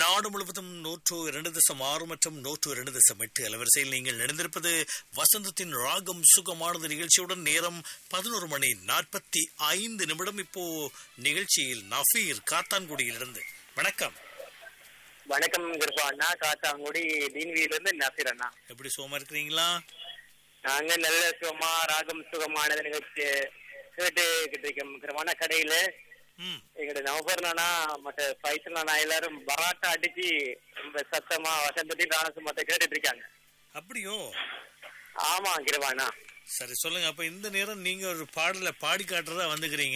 நாடு முழுவதும் நூற்று இரண்டு தசம் ஆறு மற்றும் நூற்று இரண்டு தசம் எட்டு அலவரிசையில் நீங்கள் நடந்திருப்பது வசந்தத்தின் ராகம் சுகமானது நிகழ்ச்சியுடன் நேரம் பதினோரு மணி நாற்பத்தி ஐந்து நிமிடம் இப்போ நிகழ்ச்சியில் நஃபீர் காத்தான்குடியிலிருந்து வணக்கம் வணக்கம் கிருபா அண்ணா காத்தாங்குடி தீன்வியில இருந்து நசீர் அண்ணா எப்படி சுகமா இருக்கிறீங்களா நாங்க நல்ல சுகமா ராகம் சுகமானது நிகழ்ச்சி கேட்டுக்கிட்டு இருக்கோம் கிருபான கடையில ம் எங்கட நவபர் நானா மற்ற பைசல் நானா எல்லாரும் பராட்டா அடிச்சு ரொம்ப சத்தமா வசந்தத்தையும் ராணசு மத்த கேட்டுட்டு இருக்காங்க அப்படியோ ஆமா கிருபாண்ணா சரி சொல்லுங்க அப்ப இந்த நேரம் நீங்க ஒரு பாடல பாடி காட்டுறதா வந்துக்கிறீங்க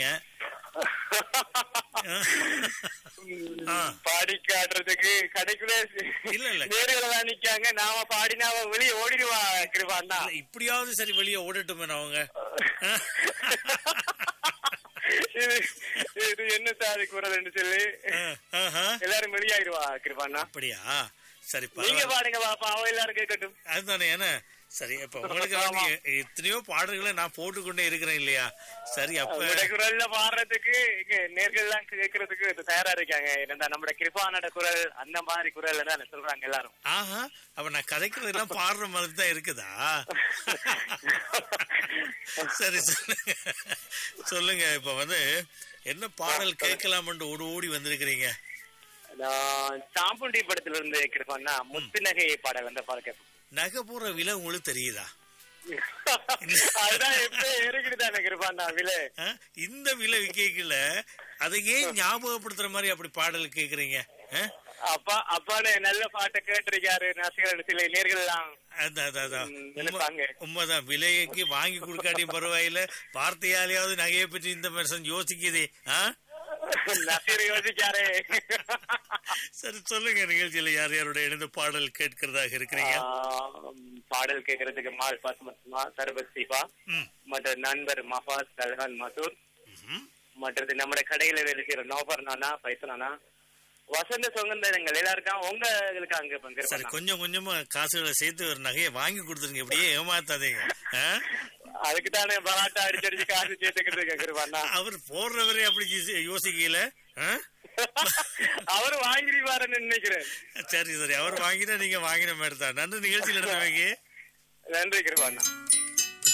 ஆ. பாடி காட்டுறதுக்கு கடைக்குள்ள இல்ல, இல்ல. நேரில் தான் நிக்காங்க நாம பாடினா அவ வெளியே ஓடிடுவா கிருபாண்ணா இல்ல, இப்படியாவது சரி வெளியே ஓடட்டுமே அவங்க இது இது என்ன சாதி குரல்னு சொல்லி ஆ, ஆஹா. எல்லாரும் வெளியாயிருவா கிருபாண்ணா அப்படியா சரி நீங்க பரவாயில்ல பாடுங்க பாப்பா அவ எல்லாரும் கேட்கட்டும் அதுதானே ஏன்னா சரி இப்ப உங்களுக்கு வந்து எ- எத்தனையோ பாடல்களை நான் போட்டுக்கொண்டே இருக்கிறேன் இல்லையா சரி அப்ப உங்களோட குரல்ல பாடுறதுக்கு இங்க நேர்கள் எல்லாம் கேட்கறதுக்கு இது தயாரா இருக்காங்க என்னடா நம்ம கிருபானோட குரல் அந்த மாதிரி குரல் தான் சொல்றாங்க எல்லாரும் ஆஹா அப்ப நான் கதைக்கிறது எல்லாம் பாடுற மாதிரி தான் இருக்குதா சரி சொல்லுங்க சொல்லுங்க இப்ப வந்து என்ன பாடல் கேட்கலாம்னு ஓடி ஓடி வந்திருக்கிறீங்க நான் சாம்புண்டி படத்துல இருந்து கிருபான்னா முத்து நகை பாடல் அந்த பாடல் கேட்போம் நகை போற விலை உங்களுக்கு தெரியுதா அதுதான் எப்ப ஏறிக்கிட்டு தானே கிருபாண்ணா விலை ஆ? இந்த விலை கேட்கல அதை ஏன் ஞாபகப்படுத்துற மாதிரி அப்படி பாடல் கேக்குறீங்க ஆ? அப்பா அப்பான்னு நல்ல பாட்டை கேட்டிருக்காரு நசிகர் சில நேர்கள் எல்லாம் அதான், அதான், அதான். ம், உண்மை- நினைப்பாங்க. உண்மைதான் விலைக்கு வாங்கி கொடுக்காட்டியும் பரவாயில்ல வார்த்தையாலேயாவது நகையை பற்றி இந்த மனுஷன் யோசிக்குதே ஆ? நசீர் யோசிக்காரே சரி சொல்லுங்க நிகழ்ச்சியில யார் யாரோட இணைந்து பாடல் கேட்கிறதாக இருக்கிறீங்க ஆம், பாடல் கேட்கறதுக்கு மால் பாஸ்மத்மா சர்பத் சிபா ம், மற்ற நண்பர் மஃபாஸ் தல்ஹான் மசூர் ம்ஹும். மற்றது நம்ம கடையில வேலை செய்யற நோபர் நானா பைசனானா வசந்த சுகந்தரங்கள் எல்லாருக்கும் உங்களுக்கு அங்க சரி பங்கு கொஞ்சம் கொஞ்சமா காசுகளை சேர்த்து ஒரு நகையை வாங்கி கொடுத்துருங்க இப்படியே ஏமாத்தாதீங்க ஆ? அதுக்கு தானே பராட்டா அடிச்சு அடிச்சு காசு சேர்த்துக்கிட்டு இருக்க கிருபாண்ணா அவர் போடுறவரே அப்படி யோசி- யோசிக்கல ஆ? அவரு வாங்கிடுவாருன்னு நினைக்கிறேன் சரி சரி அவர் வாங்கினா நீங்க வாங்கின மாதிரி தான் நன்றி நிகழ்ச்சியில் நடந்தவங்க நன்றி கிருபாண்ணா